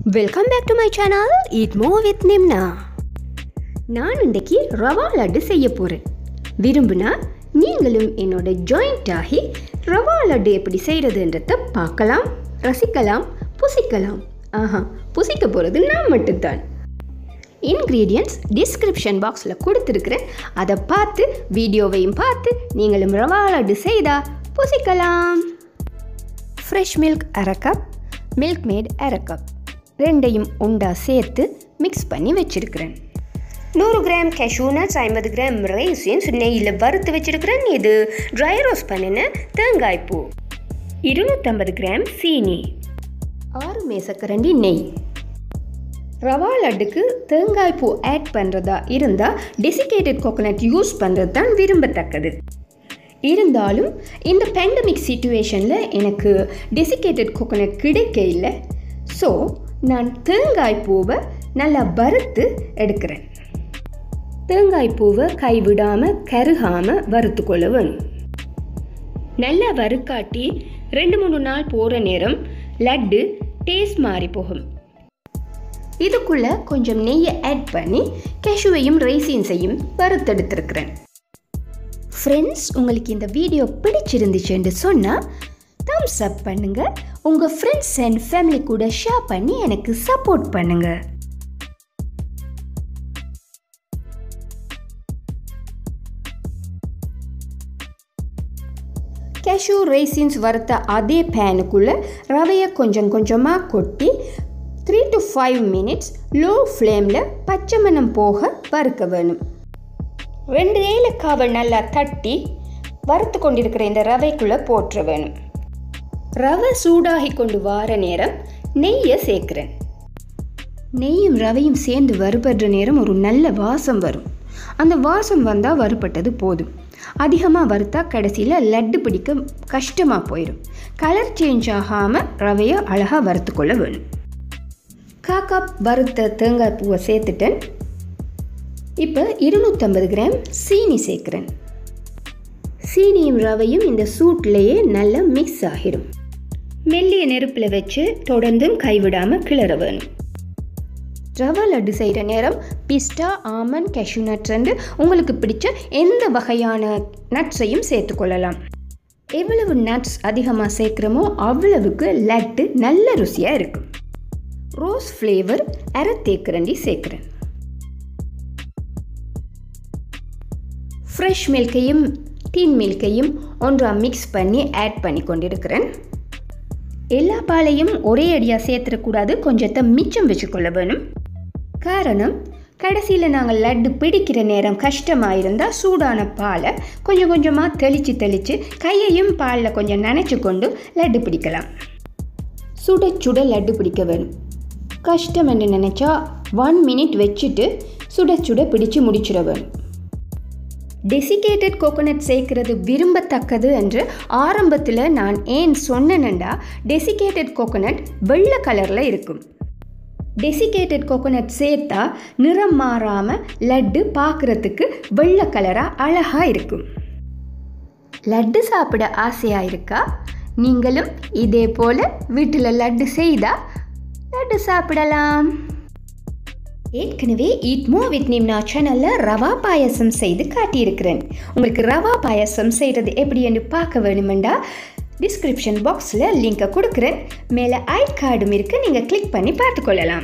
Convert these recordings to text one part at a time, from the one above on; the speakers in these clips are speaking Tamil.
welcome back to my channel it மோ வித் நிம்னா நான் இன்றைக்கி ரவா லட்டு செய்ய போகிறேன் விரும்புனா நீங்களும் என்னோட ஜாயிண்ட் ஆகி ரவா லட்டு எப்படி செய்கிறதுன்றத பார்க்கலாம் ரசிக்கலாம் புசிக்கலாம் ஆஹா புசிக்க போகிறது நான் மட்டும்தான் இன்க்ரீடியன்ட்ஸ் டிஸ்கிரிப்ஷன் பாக்ஸில் கொடுத்துருக்குறேன் அதை பார்த்து வீடியோவையும் பார்த்து நீங்களும் ரவா லட்டு செய்தா புசிக்கலாம் ஃப்ரெஷ் மில்க் அரை கப் மில்க் மேட் அரை கப் ரெண்டையும் உண்டா சேர்த்து மிக்ஸ் பண்ணி வச்சுருக்கிறேன் நூறு கிராம் கேஷ்யூ நட்ஸ் ஐம்பது கிராம் ரைசின்ஸ் நெய்யில் வறுத்து வச்சுருக்கிறேன் இது ட்ரை ரோஸ்ட் பண்ணின தேங்காய் பூ இருநூற்றம்பது கிராம் சீனி ஆறு மேசக்கரண்டி நெய் ரவா லட்டுக்கு தேங்காய் பூ ஆட் பண்ணுறதா இருந்தால் டெசிகேட்டட் கோகோனட் யூஸ் பண்ணுறது தான் விரும்பத்தக்கது இருந்தாலும் இந்த பேண்டமிக் சுச்சுவேஷனில் எனக்கு டெசிகேட்டட் கோகோனட் கிடைக்க இல்லை ஸோ நான் தேங்காய் பூவை நல்லா வறுத்து எடுக்கிறேன் தேங்காய் பூவை கைவிடாமல் கருகாமல் வறுத்து கொள்ள வேணும் நல்லா வறுக்காட்டி ரெண்டு மூணு நாள் போகிற நேரம் லட்டு டேஸ்ட் மாறி போகும் இதுக்குள்ளே கொஞ்சம் நெய்யை ஆட் பண்ணி கேஷுவையும் ரைசின்ஸையும் வறுத்தெடுத்திருக்கிறேன் ஃப்ரெண்ட்ஸ் உங்களுக்கு இந்த வீடியோ பிடிச்சிருந்துச்சுன்னு சொன்னால் தம்ஸ் அப் பண்ணுங்கள் உங்கள் ஃப்ரெண்ட்ஸ் அண்ட் ஃபேமிலி கூட ஷேர் பண்ணி எனக்கு சப்போர்ட் பண்ணுங்கள் கேஷ்யூ ரைசின்ஸ் வறுத்த அதே பேனுக்குள்ளே ரவையை கொஞ்சம் கொஞ்சமாக கொட்டி three to five minutes low ஃப்ளேமில் பச்சை மணம் போக வறுக்க வேணும் ரெண்டு ஏலக்காவை நல்லா தட்டி வறுத்து கொண்டிருக்கிற இந்த ரவைக்குள்ளே போற்ற வேணும் ரவை சூடாகி கொண்டு வார நேரம் நெய்யை சேர்க்குறேன் நெய்யும் ரவையும் சேர்ந்து வறுபடுற நேரம் ஒரு நல்ல வாசம் வரும் அந்த வாசம் வந்தால் வறுபட்டது போதும் அதிகமாக வறுத்தா கடைசியில் லட்டு பிடிக்க கஷ்டமாக போயிடும் கலர் சேஞ்ச் ஆகாமல் ரவையை அழகாக வறுத்து கொள்ள வேணும் காக்கா வறுத்த தேங்காய் பூவை சேர்த்துட்டேன் இப்போ இருநூற்றம்பது கிராம் சீனி சேர்க்குறேன் சீனியும் ரவையும் இந்த சூட்லேயே நல்லா மிக்ஸ் ஆகிடும் மெல்லிய நெருப்பில் வச்சு தொடர்ந்தும் கைவிடாமல் கிளற வேணும் ரவா லட்டு செய்கிற நேரம் பிஸ்டா ஆமன் கேஷ்யூ நட்ஸ் ரெண்டு உங்களுக்கு பிடிச்ச எந்த வகையான நட்ஸையும் சேர்த்துக்கொள்ளலாம் எவ்வளவு நட்ஸ் அதிகமாக சேர்க்குறோமோ அவ்வளவுக்கு லட்டு நல்ல ருசியாக இருக்கும் ரோஸ் ஃப்ளேவர் அரை தேக்கரண்டி சேர்க்குறேன் ஃப்ரெஷ் மில்கையும் டீன் மில்கையும் ஒன்றா மிக்ஸ் பண்ணி ஆட் பண்ணி கொண்டிருக்கிறேன் எல்லா பாலையும் ஒரே அடியாக சேர்த்துடக்கூடாது கொஞ்சத்தை மிச்சம் வச்சுக்கொள்ள வேணும் காரணம் கடைசியில் நாங்கள் லட்டு பிடிக்கிற நேரம் கஷ்டமாக இருந்தால் சூடான பாலை கொஞ்சம் கொஞ்சமாக தெளித்து தெளித்து கையையும் பாலில் கொஞ்சம் நனைச்சி கொண்டு லட்டு பிடிக்கலாம் சுட சுட லட்டு பிடிக்க வேணும் கஷ்டம் என்று நினச்சா ஒன் மினிட் வச்சுட்டு சுட சுட பிடிச்சு முடிச்சிட வேணும் டெசிகேட்டட் கோகோனட் சேர்க்கிறது விரும்பத்தக்கது என்று ஆரம்பத்தில் நான் ஏன் சொன்னேன்டா டெசிகேட்டட் கோகோனட் வெள்ளை கலரில் இருக்கும் டெசிகேட்டட் கோகோனட் சேர்த்தா நிறம் மாறாமல் லட்டு பார்க்குறதுக்கு வெள்ளை கலராக அழகாக இருக்கும் லட்டு சாப்பிட ஆசையாக இருக்கா நீங்களும் இதே போல் வீட்டில் லட்டு செய்தால் லட்டு சாப்பிடலாம் ஏற்கனவே ஈட்மோ வித் நிம்னா சேனலில் ரவா பாயசம் செய்து காட்டியிருக்கிறேன் உங்களுக்கு ரவா பாயசம் செய்கிறது எப்படி என்று பார்க்க வேணுமெண்டா டிஸ்கிரிப்ஷன் பாக்ஸில் லிங்கை கொடுக்குறேன் மேலே ஐ கார்டும் இருக்குது நீங்கள் கிளிக் பண்ணி பார்த்துக்கொள்ளலாம்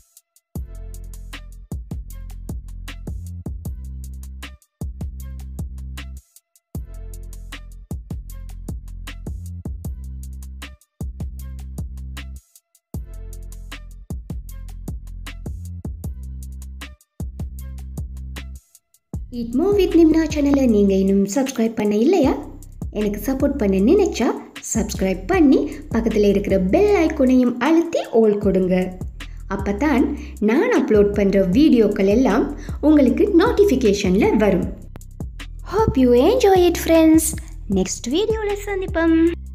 இட்மோ வித் நிம்னா சேனலை நீங்கள் இன்னும் சப்ஸ்கிரைப் பண்ண இல்லையா எனக்கு சப்போர்ட் பண்ண நினைச்சா சப்ஸ்கிரைப் பண்ணி பக்கத்தில் இருக்கிற பெல் ஐக்கோனையும் அழுத்தி ஓல் கொடுங்க அப்போ தான் நான் அப்லோட் பண்ணுற வீடியோக்கள் எல்லாம் உங்களுக்கு நோட்டிஃபிகேஷனில் வரும் hope you enjoy it friends next வீடியோவில் சந்திப்போம்